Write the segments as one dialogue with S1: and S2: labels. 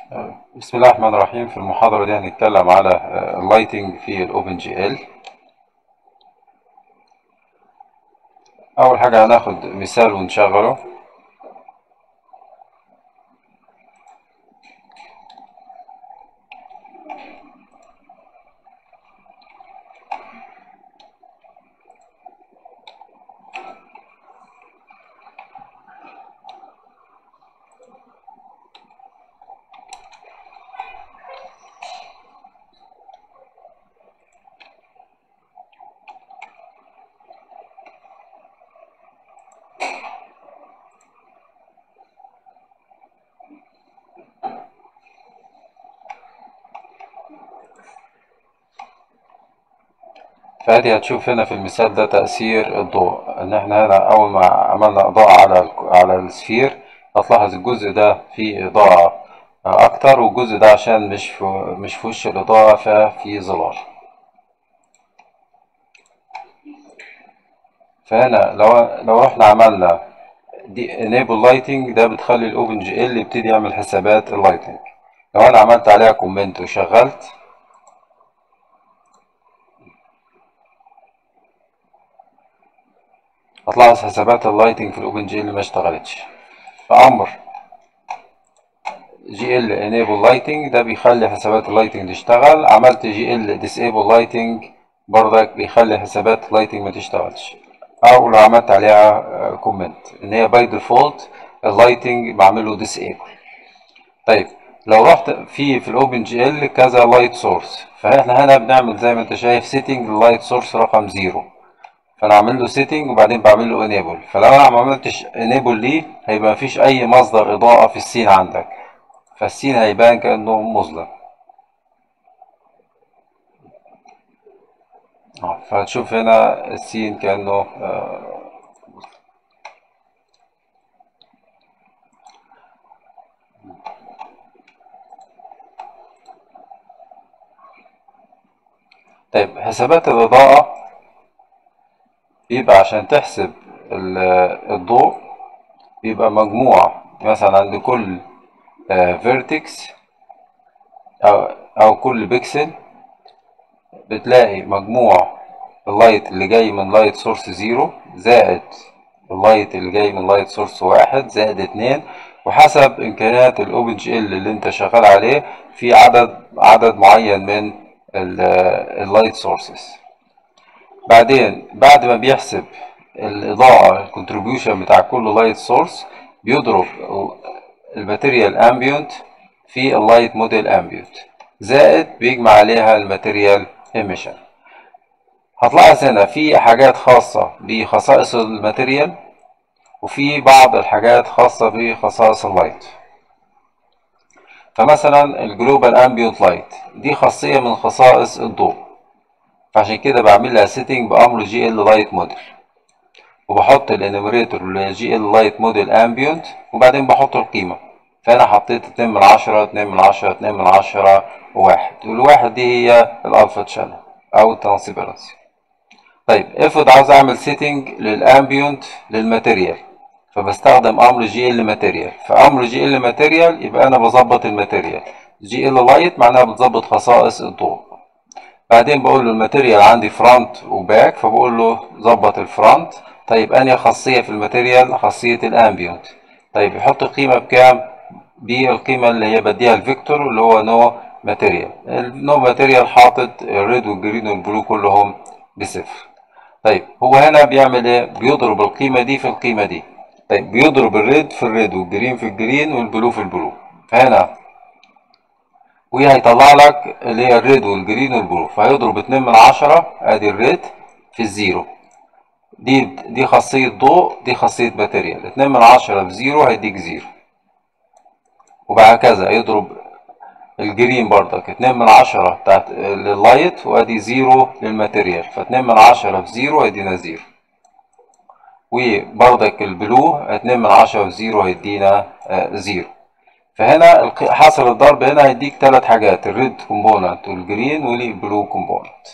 S1: بسم الله الرحمن الرحيم في المحاضرة دي هنتكلم على اللايتنج في الاوبن جي ال أول حاجة هناخد مثال ونشغله فادي هتشوف هنا في المثال ده تأثير الضوء ان احنا هنا اول ما عملنا اضاءة على على السفير هتلاحظ الجزء ده فيه اضاءة اكتر والجزء ده عشان مش في مش في وش الاضاءة ففي ظلال فهنا لو لو احنا عملنا دي enable lighting ده بتخلي الاوبن جي ال يبتدي يعمل حسابات اللايتنج لو انا عملت عليها كومنت وشغلت هتلاحظ حسابات اللايتنج في الاوبن جي ال ما اشتغلتش فامر جي ال enable lighting ده بيخلي حسابات اللايتنج تشتغل عملت جي ال disable lighting برضك بيخلي حسابات اللايتنج ما تشتغلش او لو عملت عليها كومنت ان هي باي ديفولت اللايتنج بعمله disable طيب لو رحت في في الاوبن جي ال كذا لايت سورس فاحنا هنا بنعمل زي ما انت شايف سيتنج لللايت سورس رقم زيرو فانا اعمل له سيتنج وبعدين بعمل له انيبل فلو انا ما عملتش انيبل ليه هيبقى مفيش اي مصدر اضاءه في السين عندك فالسين هيبان كانه مظلم فهتشوف هنا السين كانه طيب حسابات الاضاءه بيبقى عشان تحسب الضوء بيبقى مجموع مثلا عند كل فيرتكس أو, أو كل بيكسل بتلاقي مجموع اللايت اللي جاي من لايت سورس زيرو زائد اللايت اللي جاي من لايت سورس واحد زائد اتنين وحسب إمكانيات الأوبن جي ال اللي أنت شغال عليه في عدد عدد معين من اللايت سورسز بعدين بعد ما بيحسب الإضاءة الكونتريبيوشن بتاع كل لايت سورس بيضرب الماتيريال امبيونت في اللايت موديل امبيونت زائد بيجمع عليها الماتيريال ايميشن هتلاحظ هنا في حاجات خاصة بخصائص الماتيريال وفي بعض الحاجات خاصة بخصائص اللايت فمثلا الجلوبال امبيونت لايت دي خاصية من خصائص الضوء فعشان كده بعمل لها سيتنج بامر جي ال لايت موديل وبحط الانيميريتور اللي جي ال لايت موديل امبيونت وبعدين بحط القيمة فانا حطيت اتنين من عشرة اتنين من عشرة اتنين من عشرة وواحد والواحد دي هي الالفا تشانل او الترانسبيرنسي طيب افرض عاوز اعمل سيتنج للامبيونت للماتيريال فبستخدم امر جي ال ماتيريال فامر جي ال ماتيريال يبقى انا بظبط الماتيريال جي ال لايت معناها بتظبط خصائص الضوء بعدين بقول له الماتيريال عندي فرونت وباك فبقول له ظبط الفرونت طيب انهي خاصيه في الماتيريال خاصيه الامبيونت طيب يحط القيمه بكام بالقيمه اللي هي بديها الفيكتور اللي هو نو ماتيريال النو ماتيريال حاطط الريد والجرين والبلو كلهم بصفر طيب هو هنا بيعمل ايه بيضرب القيمه دي في القيمه دي طيب بيضرب الريد في الريد والجرين في الجرين والبلو في البلو فهنا وهيطلع لك اللي هي الريد والجرين والبلو فهيضرب اتنين من عشرة ادي الريد في الزيرو دي دي خاصية ضوء دي خاصية ماتيريال اتنين من عشرة في زيرو هيديك زيرو وبعد كذا يضرب الجرين برضك اتنين من عشرة بتاعت لللايت وادي زيرو للماتيريال فاتنين من عشرة في زيرو هيدينا زيرو وبرضك البلو اتنين من عشرة في زيرو هيدينا زيرو فهنا حاصل الضرب هنا هيديك ثلاث حاجات الريد كومبوننت والجرين والبلو كومبوننت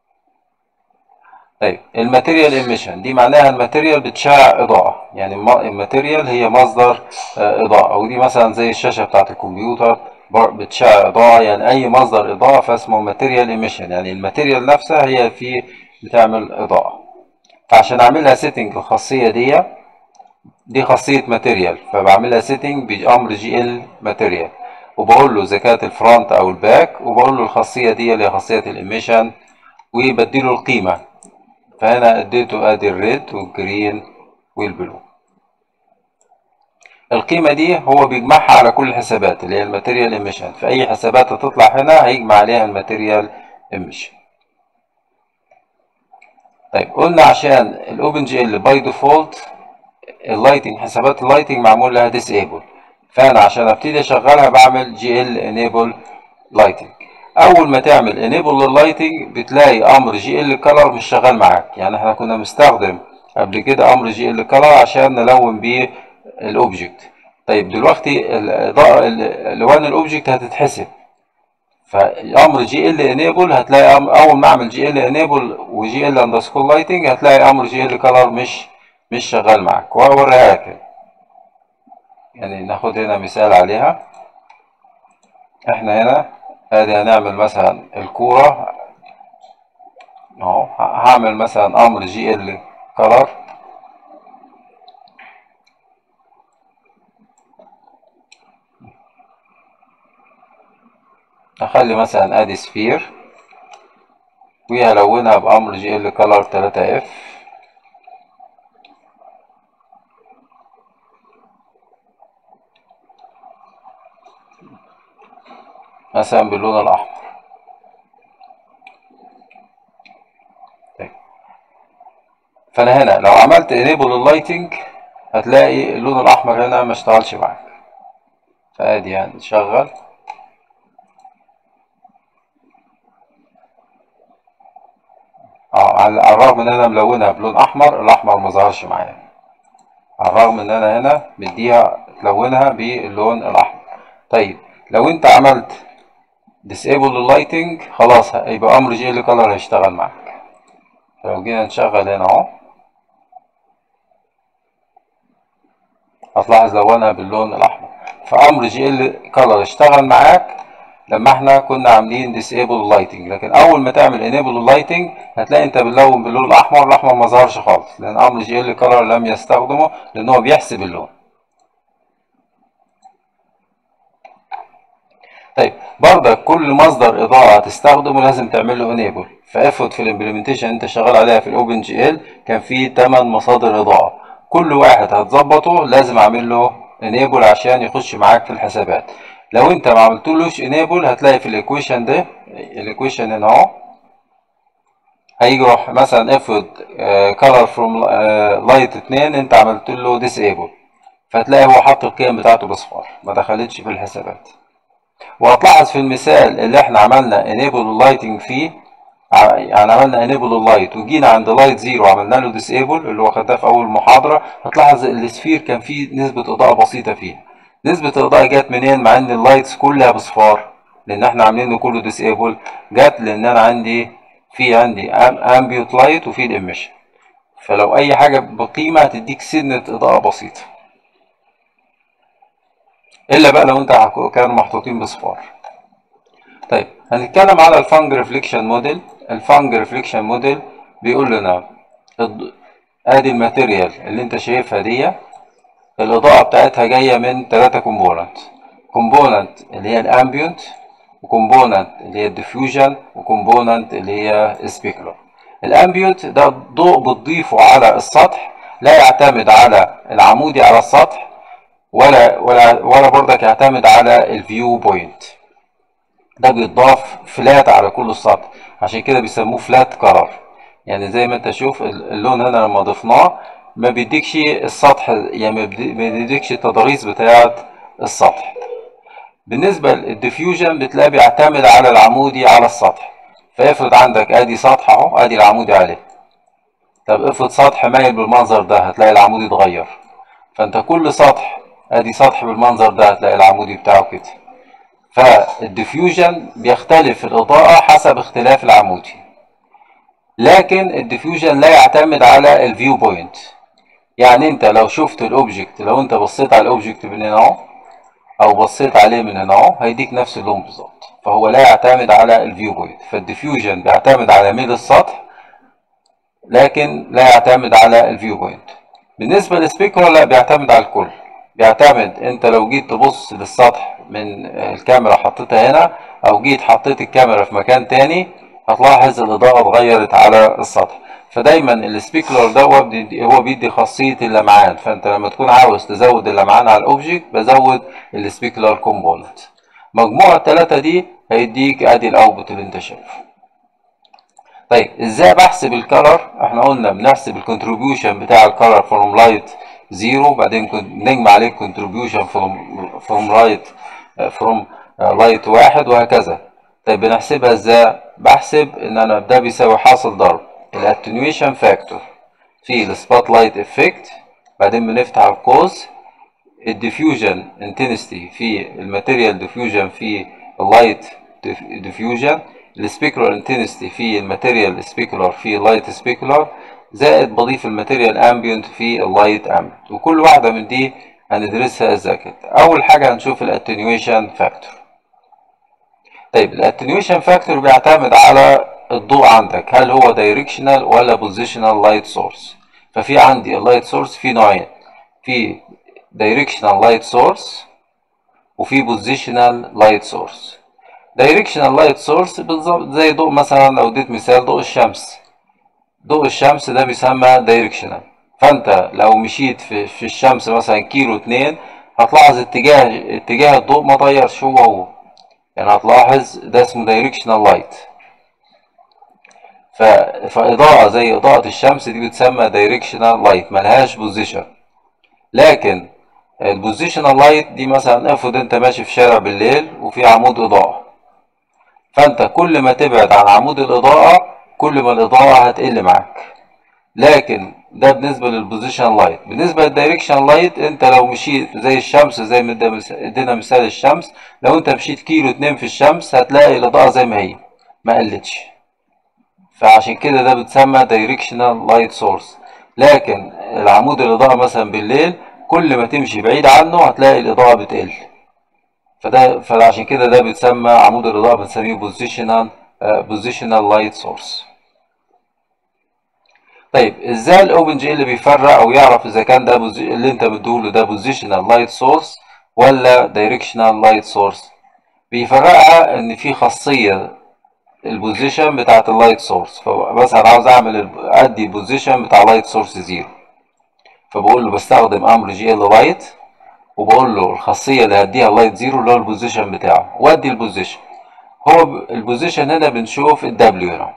S1: طيب الماتيريال ايميشن دي معناها الماتيريال بتشع اضاءه يعني الماتيريال هي مصدر اضاءه ودي مثلا زي الشاشه بتاعه الكمبيوتر بتشع اضاءة يعني اي مصدر اضاءة فاسمه ماتيريال ايميشن يعني الماتيريال نفسها هي في بتعمل اضاءة فعشان اعملها سيتنج الخاصية دي دي خاصية ماتيريال فبعملها سيتنج بأمر جي ال ماتيريال وبقول له اذا كانت الفرونت او الباك وبقول له الخاصية دي اللي هي خاصية الايميشن وبديله القيمة فهنا اديته ادي الريد والجرين والبلو القيمة دي هو بيجمعها على كل الحسابات اللي هي الماتيريال ايميشن في اي حسابات هتطلع هنا هيجمع عليها الماتيريال ايميشن طيب قلنا عشان الاوبن جي ال باي ديفولت اللايتنج حسابات اللايتنج معمول لها ديسيبل فانا عشان ابتدي اشغلها بعمل جي ال انيبل لايتنج اول ما تعمل انيبل لللايتنج بتلاقي امر جي ال كلر مش شغال معاك يعني احنا كنا مستخدم قبل كده امر جي ال كلر عشان نلون بيه الاوبجكت طيب دلوقتي الاضاءه الوان الاوبجكت هتتحسب فامر جي ال انيبل هتلاقي اول ما اعمل جي ال انيبل وجي ال اندرسكور لايتنج هتلاقي امر جي ال كلر مش مش شغال معاك وهوريها لك يعني ناخد هنا مثال عليها احنا هنا ادي هنعمل مثلا الكورة اهو هعمل مثلا امر جي ال كلر اخلي مثلا ادي سفير وهلونها بامر جي ال كلر 3 اف مثلا باللون الأحمر طيب. فأنا هنا لو عملت enable اللايتنج هتلاقي اللون الأحمر هنا ما اشتغلش معاك فادي يعني شغل اه على الرغم ان انا ملونها بلون احمر الاحمر ما ظهرش معايا على الرغم ان انا هنا مديها تلونها باللون الاحمر طيب لو انت عملت disable اللايتنج خلاص يبقى امر جي ال كلر هيشتغل معاك لو جينا نشغل هنا اهو هتلاحظ لونها باللون الاحمر فامر جي ال كلر اشتغل معاك لما احنا كنا عاملين disable اللايتنج لكن اول ما تعمل enable اللايتنج هتلاقي انت بتلون باللون الاحمر الاحمر ما ظهرش خالص لان امر جي ال كلر لم يستخدمه لان هو بيحسب اللون طيب برضك كل مصدر اضاءه هتستخدمه لازم تعمل له انيبل فافرض في الامبلمنتيشن انت شغال عليها في الاوبن جي ال كان في 8 مصادر اضاءه كل واحد هتظبطه لازم اعمل له انيبل عشان يخش معاك في الحسابات لو انت ما عملتلوش انيبل هتلاقي في الايكويشن ده الايكويشن هنا اهو هيجي يروح مثلا افرض كلر فروم لايت 2 انت عملت له ديسيبل فتلاقي هو حط القيم بتاعته باصفار ما دخلتش في الحسابات وهتلاحظ في المثال اللي احنا عملنا enable اللايتنج فيه يعني عملنا enable اللايت وجينا عند لايت زيرو عملنا له disable اللي هو خدناه في اول محاضره هتلاحظ السفير كان فيه نسبه اضاءه بسيطه فيها نسبه الاضاءه جت منين مع ان اللايتس كلها بصفار لان احنا عاملينه كله disable جت لان انا عندي في عندي ambient لايت وفي الاميشن فلو اي حاجه بقيمه هتديك سنه اضاءه بسيطه الا بقى لو انت كانوا محطوطين بصفار طيب هنتكلم على الفانج ريفليكشن موديل الفانج ريفليكشن موديل بيقول لنا ادي الماتيريال اللي انت شايفها دي الاضاءه بتاعتها جايه من ثلاثه كومبوننت كومبوننت اللي هي الامبيونت وكومبوننت اللي هي الديفيوجن وكومبوننت اللي هي السبيكولر الامبيونت ده ضوء بتضيفه على السطح لا يعتمد على العمودي على السطح ولا ولا ولا برضك يعتمد على الفيو بوينت ده بيتضاف فلات على كل السطح عشان كده بيسموه فلات كلر يعني زي ما انت شوف اللون هنا لما ضفناه ما بيديكش السطح يعني ما بيديكش التضاريس بتاعه السطح بالنسبة للديفيوجن بتلاقي بيعتمد على العمودي على السطح فافرض عندك ادي سطح اهو ادي العمودي عليه طب افرض سطح مايل بالمنظر ده هتلاقي العمودي اتغير فانت كل سطح ادي سطح بالمنظر ده هتلاقي العمودي بتاعه كده فالديفيوجن بيختلف في الاضاءة حسب اختلاف العمودي لكن الديفيوجن لا يعتمد على الفيو بوينت يعني انت لو شفت الاوبجكت لو انت بصيت على الاوبجكت من هنا اهو او بصيت عليه من هنا اهو هيديك نفس اللون بالظبط فهو لا يعتمد على الفيو بوينت فالديفيوجن بيعتمد على ميل السطح لكن لا يعتمد على الفيو بوينت بالنسبه للسبيكولار لا بيعتمد على الكل بيعتمد انت لو جيت تبص للسطح من الكاميرا حطيتها هنا او جيت حطيت الكاميرا في مكان تاني هتلاحظ الاضاءه اتغيرت على السطح فدايما السبيكولر ده هو بيدي, هو بيدي خاصيه اللمعان فانت لما تكون عاوز تزود اللمعان على الاوبجكت بزود السبيكولر كومبوننت مجموع الثلاثه دي هيديك ادي الاوتبوت اللي انت شايفه طيب ازاي بحسب الكلر احنا قلنا بنحسب الكونتريبيوشن بتاع الكلر فروم لايت زيرو بعدين بنجمع عليه الكونتريبيوشن فروم فروم لايت فروم لايت واحد وهكذا طيب بنحسبها ازاي بحسب ان انا ده بيساوي حاصل ضرب الاتنيويشن فاكتور في السبوت لايت افكت بعدين بنفتح القوس الديفيوجن انتنستي في الماتيريال ديفيوجن في اللايت ديفيوجن السبيكولار انتنستي في الماتيريال سبيكولار في اللايت سبيكولار زائد بضيف الماتيريال امبيونت في اللايت امبيونت وكل واحده من دي هندرسها ازاي كده اول حاجه هنشوف الاتنيويشن فاكتور طيب الاتنيويشن فاكتور بيعتمد على الضوء عندك هل هو دايركشنال ولا بوزيشنال لايت سورس ففي عندي اللايت سورس في نوعين في دايركشنال لايت سورس وفي بوزيشنال لايت سورس دايركشنال لايت سورس بالظبط زي ضوء مثلا لو اديت مثال ضوء الشمس ضوء الشمس ده بيسمى دايركشنال فانت لو مشيت في, في الشمس مثلا كيلو اتنين هتلاحظ اتجاه اتجاه الضوء ما تغيرش هو هو يعني هتلاحظ ده اسمه دايركشنال لايت ف... فإضاءة زي إضاءة الشمس دي بتسمى دايركشنال لايت ملهاش بوزيشن لكن البوزيشنال لايت دي مثلا افرض انت ماشي في شارع بالليل وفي عمود إضاءة فانت كل ما تبعد عن عمود الإضاءة كل ما الإضاءة هتقل معاك لكن ده بالنسبة للبوزيشن لايت بالنسبة للدايركشن لايت انت لو مشيت زي الشمس زي ما ادينا مثال الشمس لو انت مشيت كيلو اتنين في الشمس هتلاقي الإضاءة زي ما هي ما قلتش فعشان كده ده بتسمى دايركشنال لايت سورس لكن العمود الإضاءة مثلا بالليل كل ما تمشي بعيد عنه هتلاقي الإضاءة بتقل فده فعشان كده ده بيتسمى عمود الإضاءة بنسميه بوزيشنال بوزيشنال لايت سورس طيب ازاي الاوبن جي اللي بيفرق او يعرف اذا كان ده اللي انت بتقوله ده بوزيشنال لايت سورس ولا دايركشنال لايت سورس بيفرقها ان في خاصيه البوزيشن بتاعت اللايت سورس فمثلا عاوز اعمل ادي البوزيشن بتاع لايت سورس زيرو فبقول له بستخدم امر جي ال لايت وبقول له الخاصيه اللي هديها اللايت زيرو اللي هو البوزيشن بتاعه وادي البوزيشن هو البوزيشن هنا بنشوف الدبليو هنا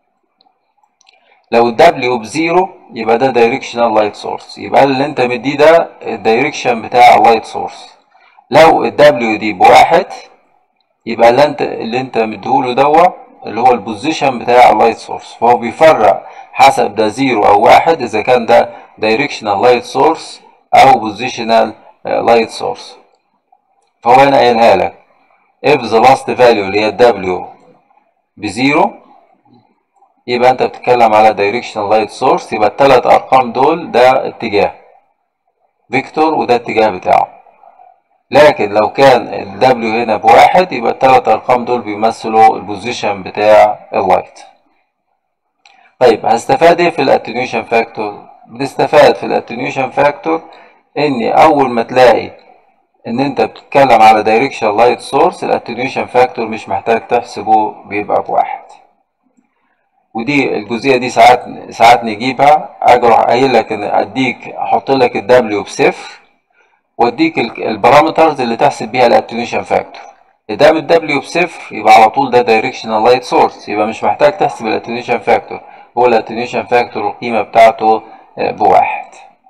S1: لو الدبليو بزيرو يبقى ده دايركشنال لايت سورس يبقى اللي انت مديه ده الدايركشن بتاع اللايت سورس لو الدبليو دي بواحد يبقى اللي انت اللي انت مديهوله دوا اللي هو البوزيشن بتاع اللايت سورس فهو بيفرق حسب ده زيرو او واحد اذا كان ده دايركشنال لايت سورس او بوزيشنال لايت سورس فهو هنا قايلها لك if the last value اللي هي الدبليو بزيرو يبقى انت بتتكلم على دايركشنال لايت سورس يبقى الثلاث ارقام دول ده اتجاه فيكتور وده الاتجاه بتاعه لكن لو كان ال W هنا بواحد يبقى الثلاث ارقام دول بيمثلوا البوزيشن بتاع اللايت طيب هستفاد ايه في الاتنيوشن فاكتور بنستفاد في الاتنيوشن فاكتور ان اول ما تلاقي ان انت بتتكلم على دايركشن لايت سورس الاتنيوشن فاكتور مش محتاج تحسبه بيبقى بواحد ودي الجزئيه دي ساعات ساعات نجيبها اجي اروح قايل لك ان اديك احط لك الدبليو بصفر واديك البارامترز اللي تحسب بيها الاتنيوشن فاكتور دام الدبليو بصفر يبقى على طول ده دايركشنال لايت سورس يبقى مش محتاج تحسب الاتنيوشن فاكتور هو الاتنيوشن فاكتور القيمه بتاعته بواحد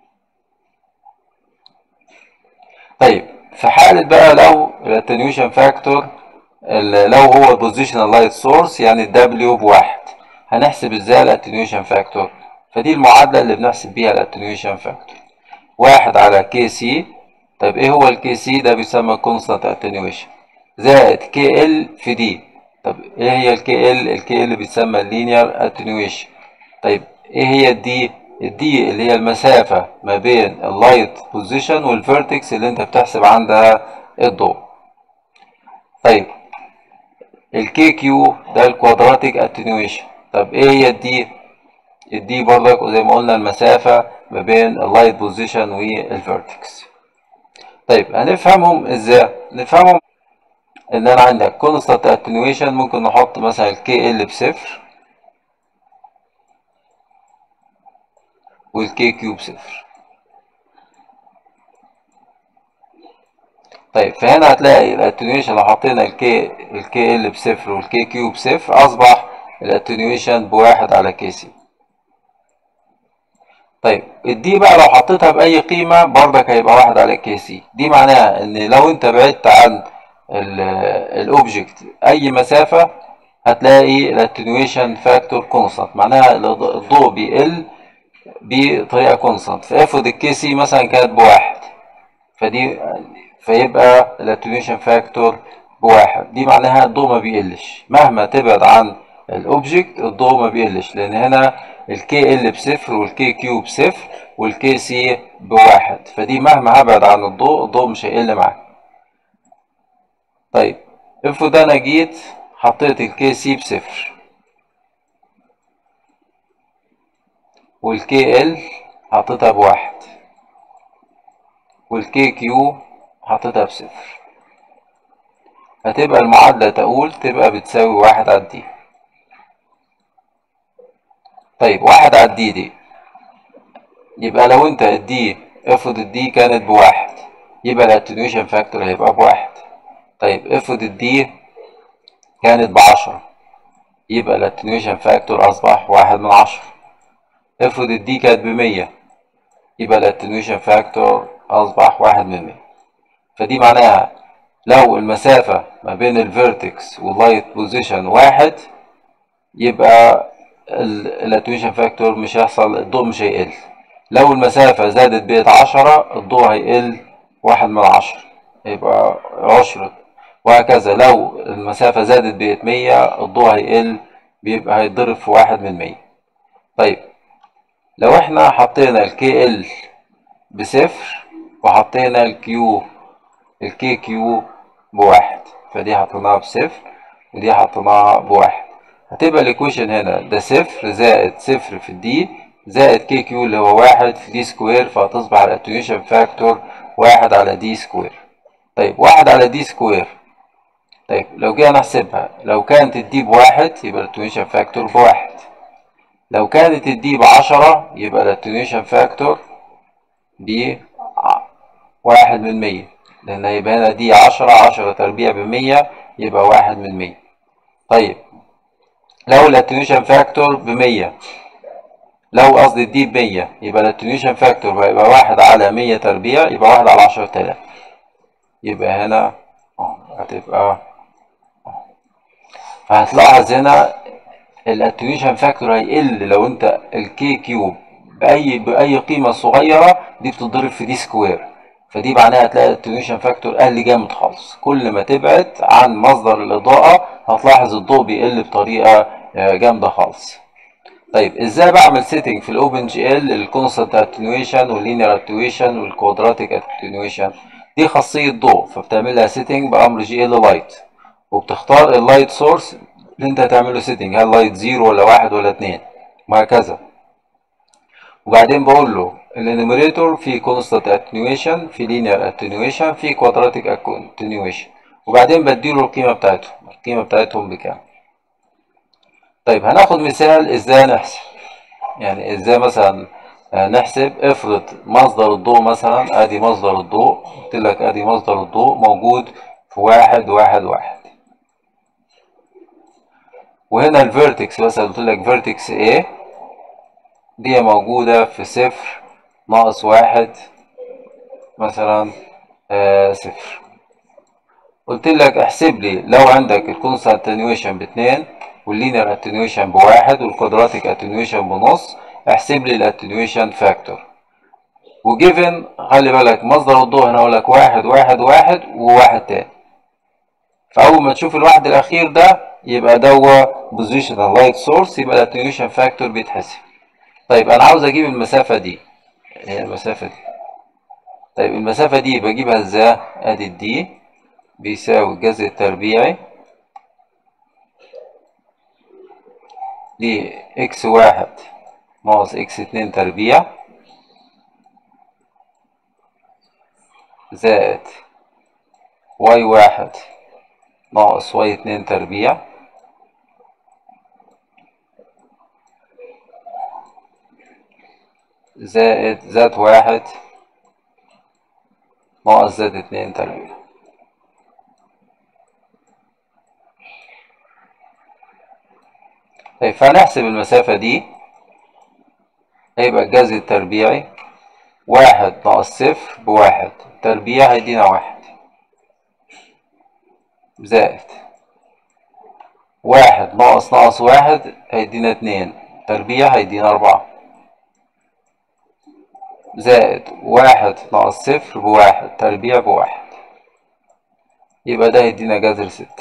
S1: طيب في حالة بقى لو الاتنيوشن فاكتور لو هو البوزيشنال لايت سورس يعني الدبليو بواحد هنحسب ازاي الاتنيوشن فاكتور فدي المعادلة اللي بنحسب بيها الاتنيوشن فاكتور واحد على كي سي طيب ايه هو الكي سي ده بيسمى كونستانت اتنيويشن زائد كي ال في دي طب ايه هي الكي ال الكي ال بيسمى اللينير اتنيويشن طيب ايه هي الدي الدي اللي هي المسافة ما بين اللايت بوزيشن والفيرتكس اللي انت بتحسب عندها الضوء طيب الكي كيو ده الكوادراتيك اتنيويشن طب ايه هي الدي الدي برضك زي ما قلنا المسافة ما بين اللايت بوزيشن والفيرتكس طيب هنفهمهم ازاي نفهمهم ان انا عندك كونستانت اتنيويشن ممكن نحط مثلا الكي ال بصفر والكي كيو بصفر طيب فهنا هتلاقي الاتنيويشن لو حطينا الكي الكي ال بصفر والكي كيو بصفر اصبح الاتنيويشن بواحد على كي سي طيب الدي بقى لو حطيتها بأي قيمة برضك هيبقى واحد على كي سي دي معناها ان لو انت بعدت عن الاوبجكت اي مسافة هتلاقي الاتنيويشن فاكتور كونستانت معناها الضوء بيقل بطريقة كونستانت فافرض الكي سي مثلا كانت بواحد فدي فيبقى الاتنيويشن فاكتور بواحد دي معناها الضوء ما بيقلش مهما تبعد عن الاوبجكت الضوء ما بيقلش لان هنا الكي ال بصفر والكي كيو بصفر والكي سي بواحد فدي مهما هبعد عن الضوء الضوء مش هيقل معاك طيب افرض انا جيت حطيت الكي سي بصفر والكي ال حطيتها بواحد والكي كيو حطيتها بصفر هتبقى المعادلة تقول تبقى بتساوي واحد على الدي طيب واحد على الدي دي يبقى لو انت الدي افرض الدي كانت بواحد يبقى الاتنيويشن فاكتور هيبقى بواحد طيب افرض الدي كانت بعشرة يبقى الاتنيويشن فاكتور اصبح واحد من عشرة افرض الدي كانت بمية يبقى الاتنيويشن فاكتور اصبح واحد من مية فدي معناها لو المسافة ما بين الفيرتكس واللايت بوزيشن واحد يبقى الاتنيويشن فاكتور مش هيحصل الضوء مش هيقل لو المسافة زادت بقت عشرة الضوء هيقل واحد من عشرة يبقى عشرة وهكذا لو المسافة زادت بقت مية الضوء هيقل بيبقى هيتضرب في واحد من مية طيب لو احنا حطينا الكي ال بصفر وحطينا الكيو الكي كيو بواحد فدي حطيناها بصفر ودي حطيناها بواحد هتبقى الايكويشن هنا ده صفر زائد صفر في الدي زائد كي كيو اللي هو واحد في دي سكوير فهتصبح الاتنيويشن فاكتور واحد على دي سكوير طيب واحد على دي سكوير طيب لو جينا نحسبها لو كانت الدي بواحد يبقى الاتنيويشن فاكتور بواحد لو كانت الدي بعشرة يبقى الاتنيويشن فاكتور دي واحد من مية لأن هيبقى هنا دي عشرة عشرة تربيع بمية يبقى واحد من مية طيب لو الاتنيويشن فاكتور بمية لو قصدي الدي بمية يبقى الاتنيويشن فاكتور هيبقى واحد على مية تربيع يبقى واحد على عشرة آلاف يبقى هنا اه هتبقى فهتلاحظ هنا الاتنيويشن فاكتور هيقل لو انت الكي كيوب بأي بأي قيمة صغيرة دي بتضرب في دي سكوير فدي معناها هتلاقي الاتنيويشن فاكتور قل جامد خالص كل ما تبعد عن مصدر الإضاءة هتلاحظ الضوء بيقل بطريقة جامدة خالص طيب ازاي بعمل سيتنج في الاوبن جي ال الكونستانت اتنيويشن واللينير اتنيويشن والكوادراتيك اتنيويشن دي خاصية ضوء فبتعمل لها سيتنج بأمر جي ال لايت وبتختار اللايت سورس اللي انت هتعمله سيتنج هل لايت زيرو ولا واحد ولا اتنين وهكذا وبعدين بقول له الانيميريتور في كونستانت اتنيويشن في لينير اتنيويشن في كوادراتيك اتنيويشن وبعدين بديله القيمة بتاعتهم القيمة بتاعتهم بكام طيب هناخد مثال ازاي نحسب يعني ازاي مثلا نحسب افرض مصدر الضوء مثلا ادي مصدر الضوء قلت لك ادي مصدر الضوء موجود في واحد واحد واحد وهنا الفيرتكس مثلا قلت لك فيرتكس A دي موجودة في صفر ناقص واحد مثلا آه صفر قلت لك احسب لي لو عندك الكونستانت اتنيويشن باتنين واللينير اتنيويشن بواحد والكوادراتيك اتنيويشن بنص احسب لي الاتنيويشن فاكتور وجيفن خلي بالك مصدر الضوء هنا اقول لك واحد واحد واحد وواحد تاني فاول ما تشوف الواحد الاخير ده يبقى ده هو بوزيشنال لايت سورس يبقى الاتنيويشن فاكتور بيتحسب طيب انا عاوز اجيب المسافه دي هي المسافه دي طيب المسافه دي بجيبها ازاي ادي الدي بيساوي الجذر التربيعي ل اكس واحد ناقص اكس اتنين تربيع زائد واي واحد ناقص واي اتنين تربيع زائد زاد واحد ناقص زاد اتنين تربيع طيب فهنحسب المسافة دي هيبقى الجذر التربيعي واحد ناقص صفر بواحد تربيع هيدينا واحد زائد واحد ناقص ناقص واحد هيدينا اتنين تربيع هيدينا أربعة زائد واحد ناقص صفر بواحد تربيع بواحد يبقى ده هيدينا جذر ستة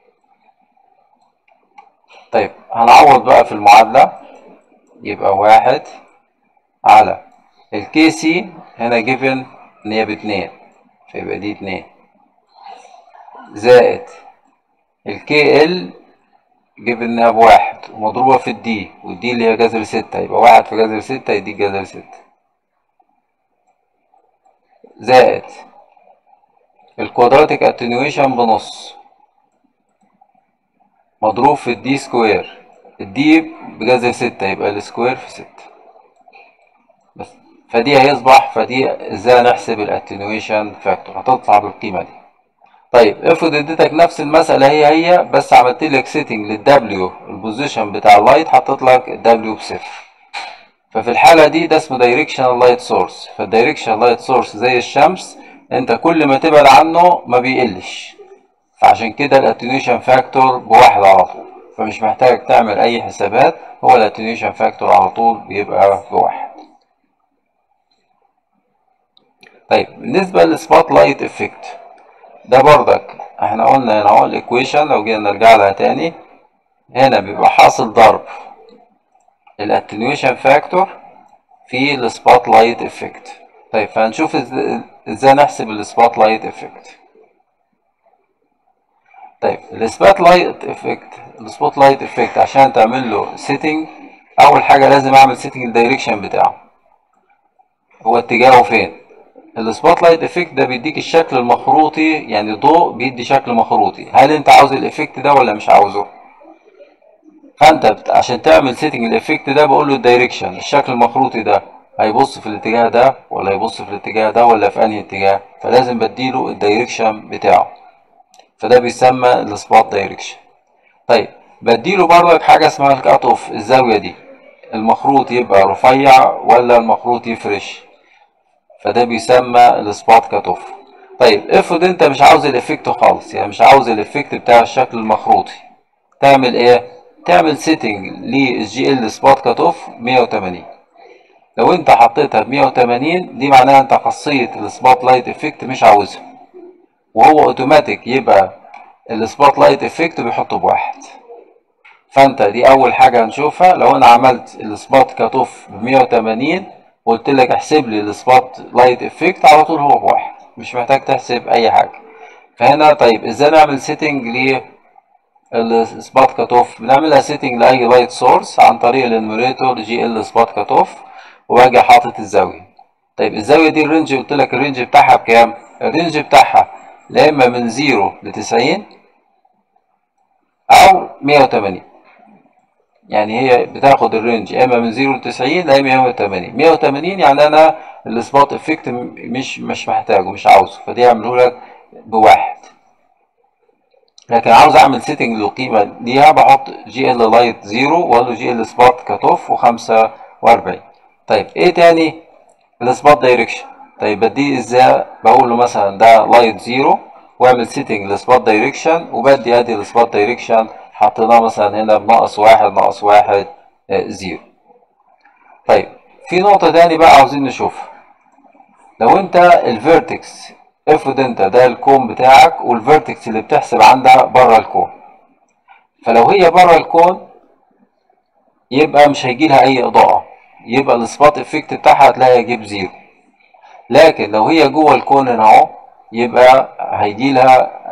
S1: طيب هنعوض بقى في المعادلة يبقى واحد على الكي سي هنا جيفن ان هي باتنين فيبقى دي اتنين زائد الكي ال جيفن انها بواحد ومضروبة في الدي والدي اللي هي جذر ستة يبقى واحد في جذر ستة يديك جذر ستة زائد الكوادراتيك اتنيويشن بنص مضروب في الدي سكوير الدي بجذر ستة يبقى السكوير في ستة بس فدي هيصبح فدي ازاي نحسب الاتنيويشن فاكتور هتطلع بالقيمة دي طيب افرض اديتك نفس المسألة هي هي بس عملت لك سيتنج للدبليو البوزيشن بتاع اللايت حطيت لك الدبليو بصفر ففي الحالة دي ده اسمه دايركشنال لايت سورس فالدايركشنال لايت سورس زي الشمس انت كل ما تبعد عنه ما بيقلش فعشان كده الاتنيوشن فاكتور بواحد على طول فمش محتاج تعمل اي حسابات هو الاتنيوشن فاكتور على طول بيبقى بواحد طيب بالنسبة للسبوت لايت افكت ده بردك احنا قلنا هنا اهو الايكويشن لو جينا نرجع لها تاني هنا بيبقى حاصل ضرب الاتنيوشن فاكتور في السبوت لايت افكت طيب فهنشوف ازاي نحسب السبوت لايت افكت طيب السبوت لايت افكت السبوت لايت افكت عشان تعمل له سيتنج اول حاجه لازم اعمل سيتنج الدايركشن بتاعه هو اتجاهه فين السبوت لايت افكت ده بيديك الشكل المخروطي يعني ضوء بيدي شكل مخروطي هل انت عاوز الافكت ده ولا مش عاوزه فانت عشان تعمل سيتنج الافكت ده بقول له الدايركشن الشكل المخروطي ده هيبص في الاتجاه ده ولا هيبص في الاتجاه ده ولا في انهي اتجاه فلازم بديله الدايركشن بتاعه فده بيسمى السبوت دايركشن طيب بديله برضك حاجه اسمها الكات اوف الزاويه دي المخروط يبقى رفيع ولا المخروط يفرش فده بيسمى السبوت كات اوف طيب افرض انت مش عاوز الافكت خالص يعني مش عاوز الافكت بتاع الشكل المخروطي تعمل ايه تعمل سيتنج للجي ال سبوت كات اوف 180 لو انت حطيتها ب 180 دي معناها انت خاصيه السبوت لايت افكت مش عاوزها وهو اوتوماتيك يبقى السبوت لايت افكت بيحطه بواحد فانت دي اول حاجه هنشوفها لو انا عملت السبوت كات اوف ب 180 وقلت لك احسب لي السبوت لايت افكت على طول هو بواحد مش محتاج تحسب اي حاجه فهنا طيب ازاي نعمل سيتنج للسبوت كات اوف بنعملها سيتنج لاي لايت سورس عن طريق الانوميريتور جي ال سبوت كات اوف واجي حاطط الزاويه طيب الزاويه دي الرينج قلت لك الرينج بتاعها بكام الرينج بتاعها لا اما من 0 ل 90 او 180 يعني هي بتاخد الرينج اما من 0 ل 90 لا 180 180 يعني انا السبوت افكت مش مش محتاجه مش عاوزه فدي هعمله لك بواحد لكن عاوز اعمل سيتنج للقيمه ليها بحط جي ال لايت 0 واقول له جي ال سبوت كات اوف و45 طيب ايه تاني السبوت دايركشن طيب بديه ازاي بقول له مثلا ده لايت 0 واعمل سيتنج للسبوت دايركشن وبدي ادي السبوت دايركشن حطيناه مثلا هنا بناقص واحد ناقص واحد زيرو طيب في نقطة تاني بقى عاوزين نشوفها لو انت الفيرتكس افرض انت ده الكون بتاعك والفيرتكس اللي بتحسب عندها بره الكون فلو هي بره الكون يبقى مش هيجي لها اي اضاءة يبقى السبوت افكت بتاعها هتلاقيها يجيب زيرو لكن لو هي جوه الكون هنا اهو يبقى هيجي لها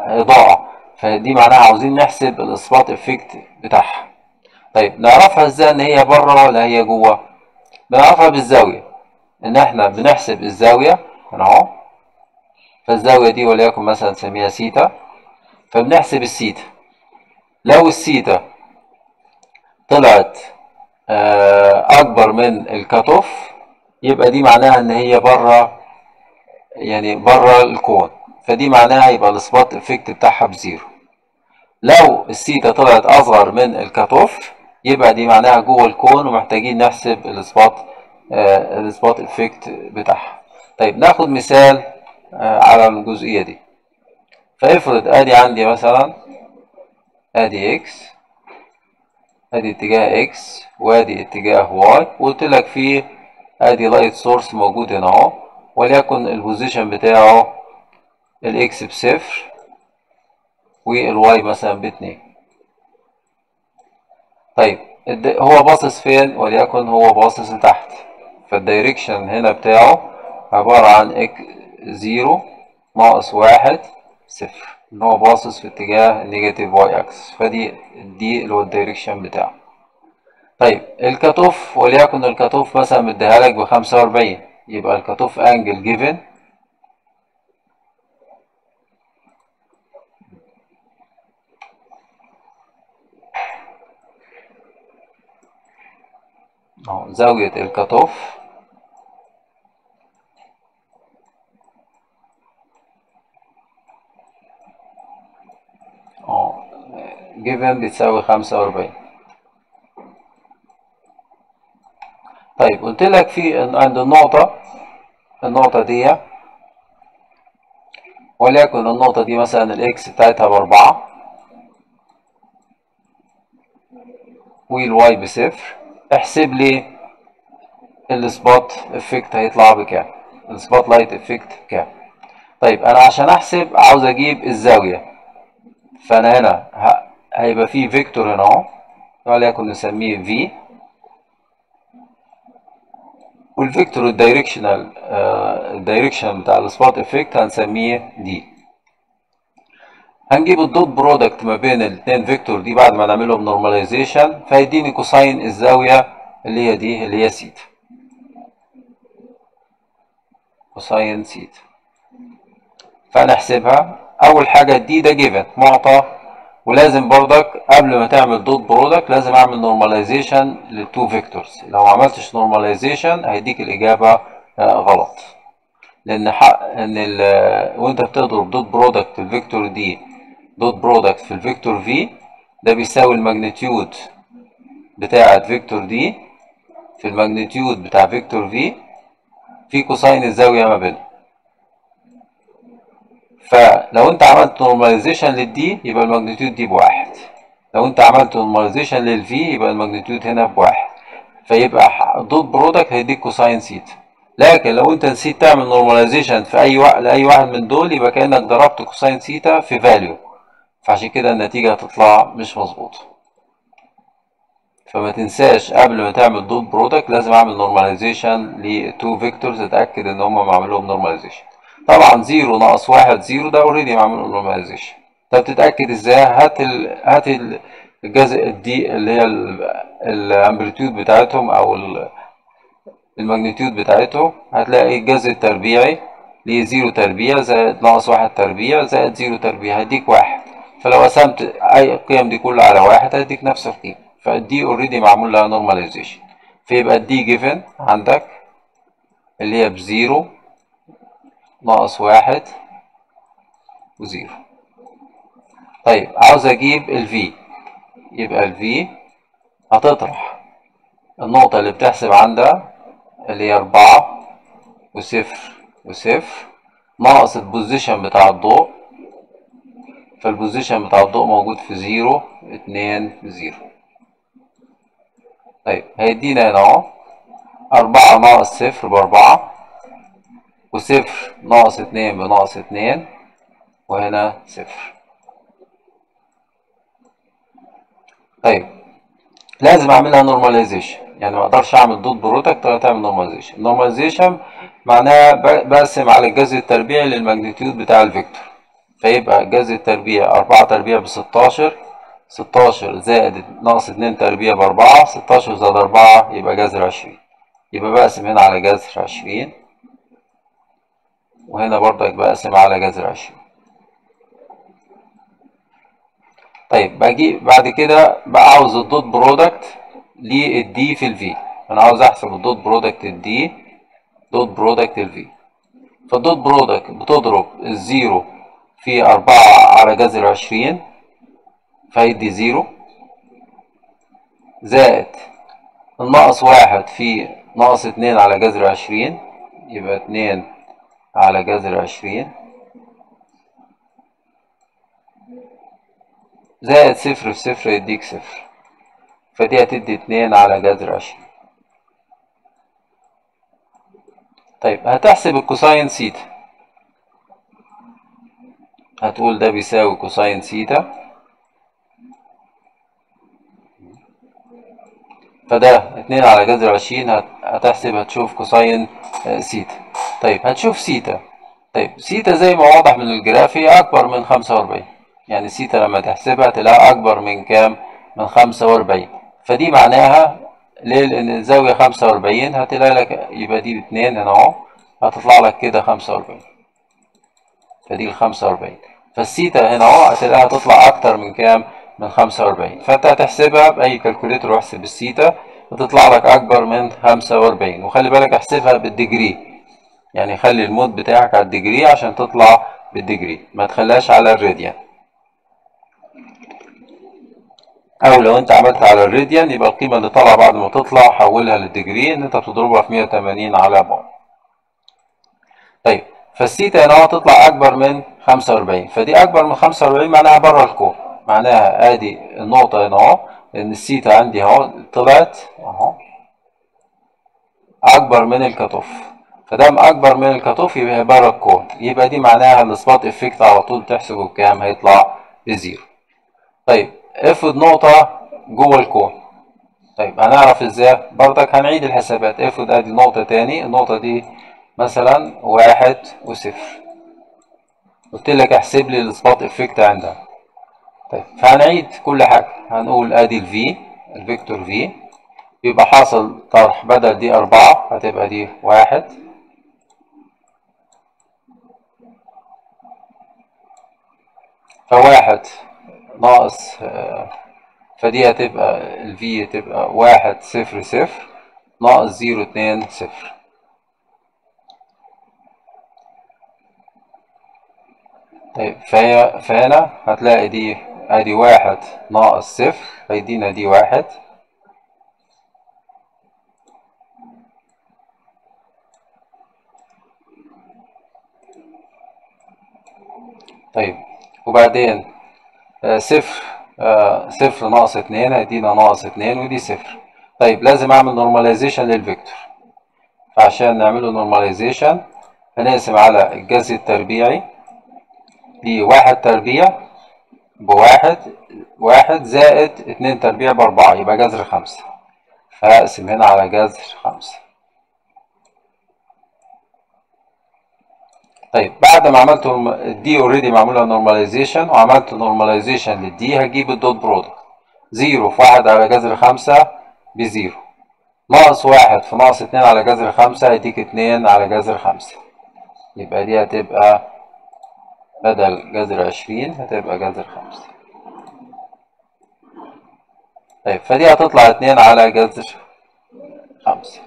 S1: اضاءة فدي معناها عاوزين نحسب الاسبوت افكت بتاعها طيب نعرفها ازاي ان هي بره ولا هي جوه بنعرفها بالزاوية ان احنا بنحسب الزاوية هنا اهو فالزاوية دي وليكن مثلا نسميها سيتا فبنحسب السيتا لو السيتا طلعت اكبر من الكات اوف يبقى دي معناها ان هي بره يعني بره الكون فدي معناها يبقى السبوت افكت بتاعها بزيرو لو السيتا طلعت اصغر من الكات اوف يبقى دي معناها جوه الكون ومحتاجين نحسب السبوت آه السبوت افكت بتاعها طيب ناخد مثال آه على الجزئيه دي فافرض ادي عندي مثلا ادي اكس ادي اتجاه اكس وادي اتجاه واي وقلت لك فيه ادي لايت سورس موجود هنا اهو وليكن البوزيشن بتاعه الاكس بصفر والواي مثلا باتنين طيب هو باصص فين وليكن هو باصص لتحت فالدايركشن هنا بتاعه عبارة عن اك زيرو ناقص واحد صفر ان هو باصص في اتجاه النيجاتيف واي اكس فدي دي اللي هو الدايركشن بتاعه طيب الكاتوف وليكن الكاتوف مثلا مديها لك بخمسة وأربعين يبقى الكاتوف انجل جيفن اهو زاوية الكاتوف اه جيفن بتساوي خمسة وأربعين طيب قلت لك في عند النقطة النقطة دي وليكن النقطة دي مثلا الاكس بتاعتها بأربعة والواي بصفر احسب لي السبوت افكت هيطلع بكام السبوت لايت افكت بكام طيب انا عشان احسب عاوز اجيب الزاوية فانا هنا هيبقى فيه فيكتور هنا اهو وليكن نسميه في والفيكتور الدايركشنال الدايركشن بتاع السبوت افكت هنسميه دي هنجيب الدوت برودكت ما بين الاثنين فيكتور دي بعد ما نعملهم نورماليزيشن فيديني كوساين الزاوية اللي هي دي اللي هي سيتا كوساين سيتا فنحسبها اول حاجة دي ده جيفن معطى ولازم برضك قبل ما تعمل دوت برودكت لازم اعمل نورماليزيشن للتو فيكتورز لو ما عملتش نورماليزيشن هيديك الاجابة غلط لان حق ان ال وانت بتضرب دوت برودكت الفيكتور دي دوت برودكت في الفيكتور في ده بيساوي الماجنتيود بتاعة فيكتور دي في الماجنتيود بتاع فيكتور في في كوساين الزاوية ما بينهم فلو انت عملت نورماليزيشن للدي يبقى الماجنتيود دي بواحد لو انت عملت نورماليزيشن للفي يبقى الماجنتيود هنا بواحد فيبقى دوت برودكت هيديك كوساين سيتا لكن لو انت نسيت تعمل نورماليزيشن في اي واحد لاي واحد من دول يبقى كانك ضربت كوساين سيتا في فاليو فعشان كده النتيجه هتطلع مش مظبوطه فما تنساش قبل ما تعمل دوت برودكت لازم اعمل نورماليزيشن لتو فيكتورز اتاكد ان هم معمول لهم نورماليزيشن طبعا زيرو ناقص واحد زيرو ده اوريدي معمول له نورماليزيشن طب تتاكد ازاي هات ال هات الجزء دي اللي هي الامبليتيود بتاعتهم او الماجنتيود بتاعته هتلاقي الجذر التربيعي ليه زيرو تربيع زائد ناقص واحد تربيع زائد زيرو تربيع هيديك واحد فلو قسمت اي القيم دي كلها على واحد هيديك نفس القيمة فدي اوريدي معمول لها نورماليزيشن فيبقى دي جيفن عندك اللي هي بزيرو ناقص واحد وزيرو طيب عاوز اجيب الفي يبقى الفي هتطرح النقطة اللي بتحسب عندها اللي هي أربعة وصفر وصفر ناقص البوزيشن بتاع الضوء فالبوزيشن بتاع الضوء موجود في زيرو اتنين زيرو طيب هيدينا هنا اهو أربعة ناقص صفر بأربعة وصفر ناقص اتنين بناقص اتنين وهنا صفر طيب لازم اعملها نورماليزيشن يعني ما اقدرش اعمل دوت برودكت ولا تعمل نورماليزيشن النورماليزيشن معناها بقسم على الجذر التربيعي للماجنتيود بتاع الفيكتور فيبقى جذر التربيع أربعة تربيع بستاشر ستاشر زائد ناقص اتنين تربيع بأربعة ستاشر زائد أربعة يبقى جذر عشرين يبقى بقسم هنا على جذر عشرين وهنا برضك بقسم على جذر عشرين طيب باجي بعد كده بقى عاوز الدوت برودكت للدي في الفي انا عاوز احسب الدوت برودكت الدي دوت برودكت الفي فالدوت برودكت بتضرب الزيرو في أربعة على جذر عشرين فيدي زيرو زائد الناقص واحد في ناقص اتنين على جذر عشرين يبقى اتنين على جذر عشرين زائد صفر في صفر يديك صفر فدي هتدي اتنين على جذر عشرين طيب هتحسب الكوساين سيتا هتقول ده بيساوي كوساين سيتا فده اتنين على جذر عشرين هتحسب هتشوف كوساين سيتا طيب هتشوف سيتا طيب سيتا زي ما واضح من الجراف هي أكبر من خمسة وأربعين يعني سيتا لما تحسبها تلاقيها أكبر من كام؟ من خمسة وأربعين فدي معناها ليه؟ لأن الزاوية خمسة وأربعين هتلاقي لك يبقى دي باتنين هنا أهو هتطلع لك كده خمسة وأربعين فدي الخمسة وأربعين فالسيتا هنا أهو هتلاقيها تطلع أكتر من كام؟ من خمسة وأربعين فأنت هتحسبها بأي كالكوليتر واحسب السيتا بتطلع لك أكبر من خمسة وأربعين وخلي بالك احسبها بالديجري يعني خلي المود بتاعك على الديجري عشان تطلع بالديجري ما تخليهاش على الراديان او لو انت عملت على الراديان يبقى القيمه اللي طالعه بعد ما تطلع حولها للديجري ان انت بتضربها في 180 على بعد طيب فالسيتا هنا هتطلع اكبر من 45 فدي اكبر من 45 معناها بره الكور معناها ادي النقطه هنا اهو ان السيتا عندي اهو طلعت اهو اكبر من الكاتوف فدام اكبر من الكاتوف يبقى بره الكور يبقى دي معناها السبوت افكت على طول تحسبه بكام هيطلع بزيرو طيب افرض نقطة جوه الكون طيب هنعرف ازاي برضك هنعيد الحسابات افرض ادي نقطة تاني النقطة دي مثلا واحد وصفر قلت لك احسب لي السبوت افكت عندها طيب فهنعيد كل حاجة هنقول ادي الفي الفيكتور في يبقى حاصل طرح بدل دي أربعة هتبقى دي واحد فواحد ناقص فدي هتبقى الفي هتبقى واحد صفر صفر ناقص زيرو اتنين صفر طيب فهي فهنا هتلاقي دي ادي واحد ناقص صفر هيدينا دي واحد طيب وبعدين آه صفر آه صفر ناقص اتنين هيدينا ناقص اتنين ودي صفر طيب لازم اعمل نورماليزيشن للفيكتور فعشان نعمله نورماليزيشن هنقسم على الجذر التربيعي دي واحد تربيع بواحد واحد زائد اتنين تربيع بأربعة يبقى جذر خمسة فهقسم هنا على جذر خمسة طيب بعد ما عملت الدي اوريدي معمولة نورماليزيشن وعملت نورماليزيشن للدي هجيب الدوت برودكت زيرو في واحد على جذر خمسة بزيرو ناقص واحد في ناقص اتنين على جذر خمسة هيديك اتنين على جذر خمسة يبقى دي هتبقى بدل جذر عشرين هتبقى جذر خمسة طيب فدي هتطلع اتنين على جذر خمسة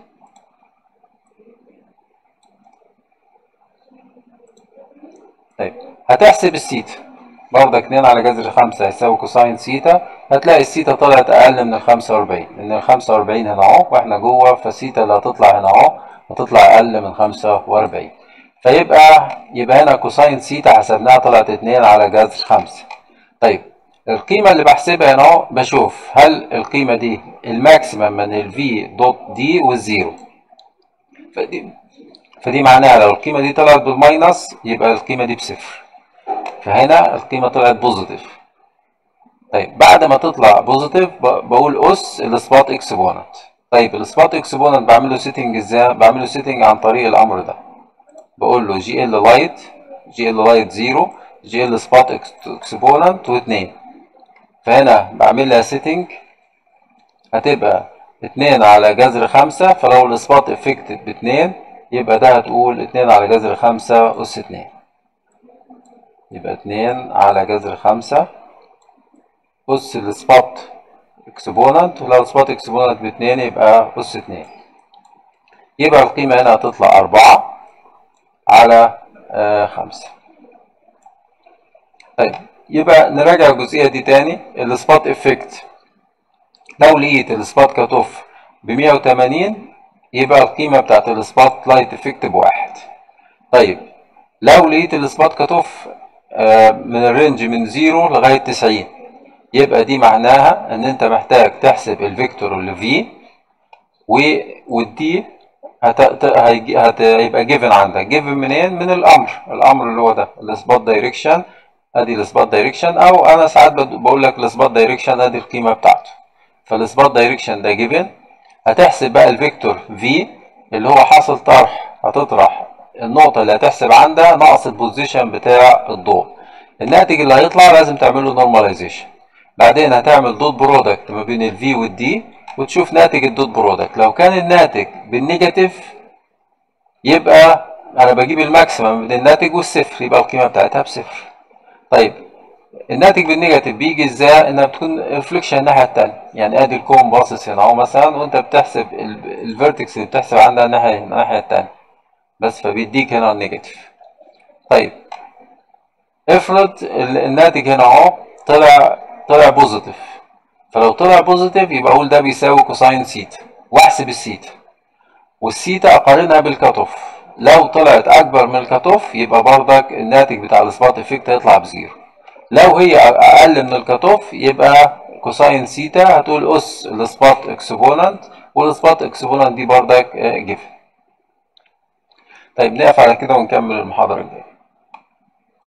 S1: طيب هتحسب السيتا برضك اتنين على جذر خمسة هيساوي كوساين سيتا هتلاقي السيتا طلعت أقل من الخمسة وأربعين لأن الخمسة وأربعين هنا أهو وإحنا جوه فالسيتا اللي هتطلع هنا أهو هتطلع أقل من خمسة وأربعين فيبقى يبقى هنا كوساين سيتا حسبناها طلعت اتنين على جذر خمسة طيب القيمة اللي بحسبها هنا اهو بشوف هل القيمة دي الماكسيمم من الفي دوت دي والزيرو فدي فدي معناها لو القيمة دي طلعت بالماينس يبقى القيمة دي بصفر فهنا القيمة طلعت بوزيتيف طيب بعد ما تطلع بوزيتيف بقول اس السبوت اكسبوننت طيب السبوت اكسبوننت بعمله سيتنج ازاي بعمله سيتنج عن طريق الامر ده بقول له جي ال لايت جي ال لايت زيرو جي ال سبوت اكسبوننت واتنين فهنا بعمل لها سيتنج هتبقى اتنين على جذر خمسة فلو السبوت افكتد باتنين يبقى ده هتقول اتنين على جذر خمسة أس اتنين يبقى اتنين على جذر خمسة أس السبوت اكسبوننت ولو السبوت اكسبوننت باتنين يبقى أس اتنين يبقى القيمة هنا هتطلع أربعة على آه خمسة طيب يبقى نراجع الجزئية دي تاني السبوت افكت لو لقيت السبوت كات اوف ب 180 يبقى القيمة بتاعت السبوت لايت افكت بواحد طيب لو لقيت السبوت كات اوف من الرينج من 0 لغاية 90 يبقى دي معناها ان انت محتاج تحسب الفيكتور اللي في والدي هيبقى جيفن عندك جيفن منين من الامر الامر اللي هو ده السبوت دايركشن ادي السبوت دايركشن او انا ساعات بقول لك السبوت دايركشن ادي القيمه بتاعته فالسبوت دايركشن ده جيفن هتحسب بقى الفيكتور في اللي هو حاصل طرح هتطرح النقطه اللي هتحسب عندها ناقص البوزيشن بتاع الضوء الناتج اللي هيطلع لازم تعمل له نورماليزيشن بعدين هتعمل دوت برودكت ما بين الفي والدي وتشوف ناتج الدوت برودكت لو كان الناتج بالنيجاتيف يبقى انا بجيب الماكسيمم بين الناتج والصفر يبقى القيمه بتاعتها بصفر طيب الناتج بالنيجاتيف بيجي ازاي انها بتكون ريفليكشن الناحيه الثانيه يعني ادي الكون باصص هنا اهو مثلا وانت بتحسب الفيرتكس اللي بتحسب عندها الناحيه الناحيه الثانيه بس فبيديك هنا النيجاتيف طيب افرض الناتج هنا اهو طلع طلع بوزيتيف فلو طلع بوزيتيف يبقى اقول ده بيساوي كوساين سيتا واحسب السيتا والسيتا اقارنها بالكات اوف لو طلعت اكبر من الكات اوف يبقى بردك الناتج بتاع السبوت افكت هيطلع بزيرو لو هي اقل من الكات اوف يبقى كوساين سيتا هتقول اس السبوت اكسبوننت والسبوت اكسبوننت دي بردك جيفن طيب نقف على كده ونكمل المحاضره الجايه